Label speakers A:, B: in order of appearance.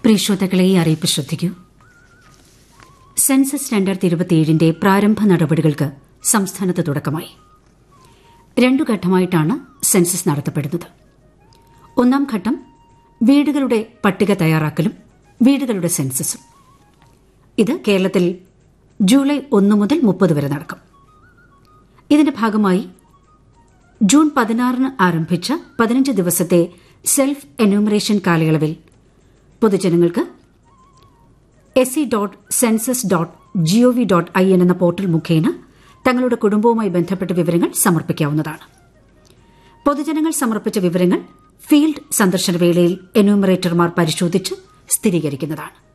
A: പ്രിയ ശ്രോതാക്കളെ ഈ അറിയിപ്പ് ശ്രദ്ധിക്കൂ സെൻസസ് രണ്ടായിരത്തി ഇരുപത്തിയേഴിന്റെ പ്രാരംഭ നടപടികൾക്ക് സംസ്ഥാനത്ത് തുടക്കമായി രണ്ടു ഘട്ടമായിട്ടാണ് സെൻസസ് നടത്തപ്പെടുന്നത് ഒന്നാം ഘട്ടം വീടുകളുടെ പട്ടിക തയ്യാറാക്കലും വീടുകളുടെ സെൻസസും ഇത് കേരളത്തിൽ ജൂലൈ ഒന്ന് മുതൽ മുപ്പത് വരെ നടക്കും ഇതിന്റെ ഭാഗമായി ജൂൺ പതിനാറിന് ആരംഭിച്ച പതിനഞ്ച് ദിവസത്തെ സെൽഫ് എന്യൂമറേഷൻ കാലയളവിൽ പൊതുജനങ്ങൾക്ക് S C dot census dot GOV dot I N എന്ന പോർട്ടൽ മുഖേന തങ്ങളുടെ കുടുംബവുമായി ബന്ധപ്പെട്ട വിവരങ്ങൾ സമർപ്പിക്കാവുന്നതാണ് പൊതുജനങ്ങൾ സമർപ്പിച്ച വിവരങ്ങൾ ഫീൽഡ് സന്ദർശന വേളയിൽ എന്യൂമറേറ്റർമാർ പരിശോധിച്ച് സ്ഥിരീകരിക്കുന്നതാണ്